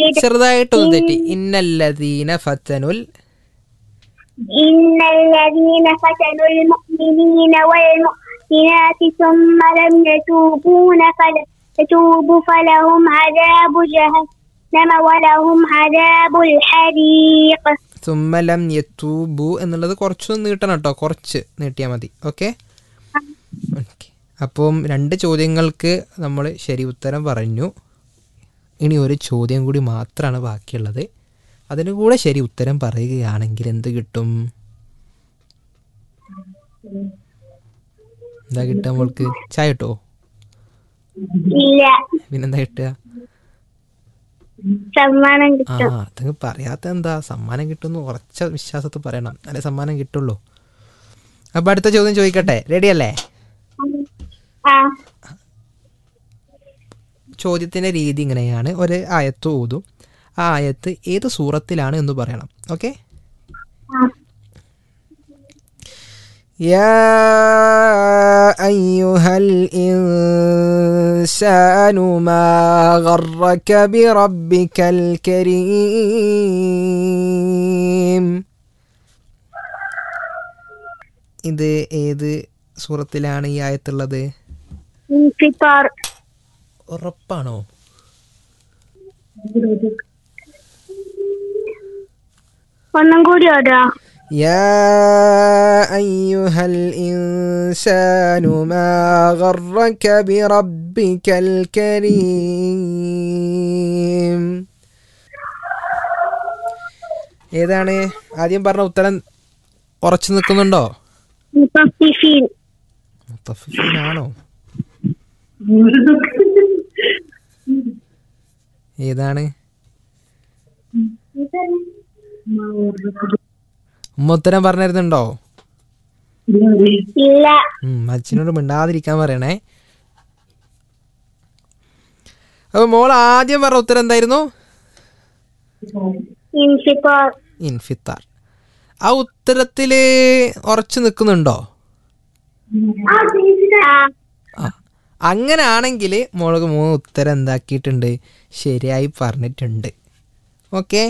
ചെറുതായിട്ടൊന്ന് തെറ്റി ഇന്നല്ലദീന ഫത്തനുൽ إن الذين فتنوا المؤمنين والمؤمنات ثم لم يتوبون فل- يتوبوا فلهم عذاب جهنم ولهم عذاب الحريق സുമ്മലം യത്തൂബു എന്നുള്ളത് കുറച്ചൊന്ന് നീട്ടണം കേട്ടോ കുറച്ച് നീട്ടിയാൽ മതി ഓക്കെ ഓക്കെ അപ്പം രണ്ട് ചോദ്യങ്ങൾക്ക് നമ്മൾ ശരി ഉത്തരം പറഞ്ഞു ഇനി ഒരു ചോദ്യം കൂടി മാത്രമാണ് ബാക്കിയുള്ളത് അതിന് കൂടെ ശരി ഉത്തരം പറയുകയാണെങ്കിൽ എന്ത് കിട്ടും എന്താ കിട്ടുക നമ്മൾക്ക് ചായ കിട്ടുമോ ഇല്ല പിന്നെന്താ കിട്ടുക സമ്മാനം ആ കിട്ടും അതങ്ങ് പറയാത്ത എന്താ സമ്മാനം കിട്ടുമെന്ന് ഉറച്ച വിശ്വാസത്തിൽ പറയണം അല്ലെ സമ്മാനം കിട്ടുള്ളൂ അപ്പൊ അടുത്ത ചോദ്യം ചോദിക്കട്ടെ റെഡി അല്ലേ ആ ചോദ്യത്തിന്റെ രീതി ഇങ്ങനെയാണ് ഒരു ആയത്ത് ഓതും ആ ആയത്ത് ഏത് സൂറത്തിലാണ് എന്ന് പറയണം ഓക്കെ ആ. يا أيها الإنسان ما غرك بربك الكريم ഇത് ഏത് സൂറത്തിലാണ് ഈ ആയത്തുള്ളത് ഇൻഫിത്താർ ഉറപ്പാണോ ഒന്നും കൂടി ഓടാ يا أيها الإنسان ما غرك بربك الكريم ഏതാണ് ആദ്യം പറഞ്ഞ ഉത്തരം ഉറച്ചു നിൽക്കുന്നുണ്ടോ മുത്തഫിഫീൻ മുത്തഫിഫീനാണോ ഏതാണ് ഉമ്മ ഉത്തരം പറഞ്ഞിരുന്നുണ്ടോ ഇല്ല ഉം, അച്ഛനോട് മിണ്ടാതിരിക്കാൻ പറയണേ അപ്പൊ മോൾ ആദ്യം പറഞ്ഞ ഉത്തരം എന്തായിരുന്നു ഇൻഫിത്താർ ഇൻഫിത്താർ ആ ഉത്തരത്തില് ഉറച്ചു നിൽക്കുന്നുണ്ടോ ആ ആ അങ്ങനാണെങ്കിൽ മോൾക്ക് മൂന്ന് ഉത്തരം എന്താക്കിയിട്ടുണ്ട് ശരിയായി പറഞ്ഞിട്ടുണ്ട് ഓക്കെ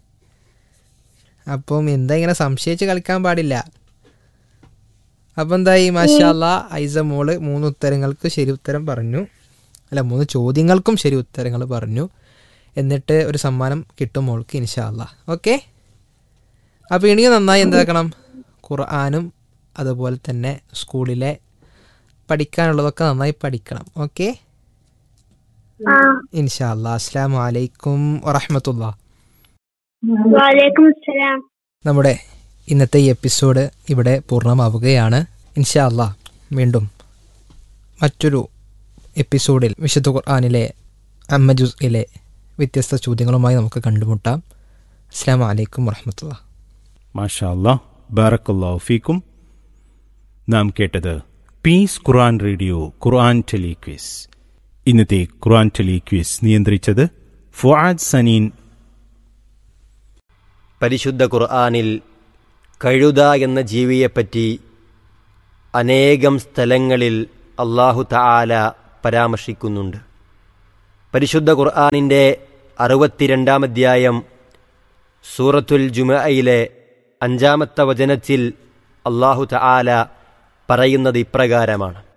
അപ്പം എന്താ ഇങ്ങനെ സംശയിച്ച് കളിക്കാൻ പാടില്ല അപ്പം എന്തായി മാഷാല്ല ഐസ മോള് മൂന്ന് ഉത്തരങ്ങൾക്ക് ശരി ഉത്തരം പറഞ്ഞു അല്ല മൂന്ന് ചോദ്യങ്ങൾക്കും ശരി ഉത്തരങ്ങൾ പറഞ്ഞു എന്നിട്ട് ഒരു സമ്മാനം കിട്ടും മോൾക്ക് ഇൻഷാല്ല ഓക്കെ അപ്പോൾ ഇനിയും നന്നായി എന്താക്കണം ഖുർആാനും അതുപോലെ തന്നെ സ്കൂളിലെ പഠിക്കാനുള്ളതൊക്കെ നന്നായി പഠിക്കണം ഓക്കെ ആ ഇൻഷാല്ല അസ്സാം വലൈക്കും വറഹമത്തുള്ള വാലേക്കും അസ്സലാം നമ്മുടെ ഇന്നത്തെ ഈ എപ്പിസോഡ് ഇവിടെ പൂർണ്ണമാവുകയാണ് ഇൻഷാല്ല വീണ്ടും മറ്റൊരു എപ്പിസോഡിൽ വിശുദ്ധ ഖുർആാനിലെ അമ്മജുസിലെ വ്യത്യസ്ത ചോദ്യങ്ങളുമായി നമുക്ക് കണ്ടുമുട്ടാം അസ്സാം വലൈക്കും വറഹമത്തുള്ള മാഷാ അല്ലാ ബാറക്കല്ലാഹു ഫീക്കും നാം കേട്ടത് peace Quran radio Quran telequiz ഇന്നത്തെ ഖുർആൻ ടെലിക്വിസ് നിയന്ത്രിച്ചത് ഫുആദ് സനീൻ പരിശുദ്ധ ഖുർആാനിൽ കഴുത എന്ന ജീവിയെപ്പറ്റി അനേകം സ്ഥലങ്ങളിൽ അള്ളാഹു തആല പരാമർശിക്കുന്നുണ്ട് പരിശുദ്ധ ഖുർആാനിൻ്റെ അറുപത്തിരണ്ടാം അധ്യായം സൂറത്തുൽ ജുമയിലെ അഞ്ചാമത്തെ വചനത്തിൽ അള്ളാഹു തആല പറയുന്നത് ഇപ്രകാരമാണ്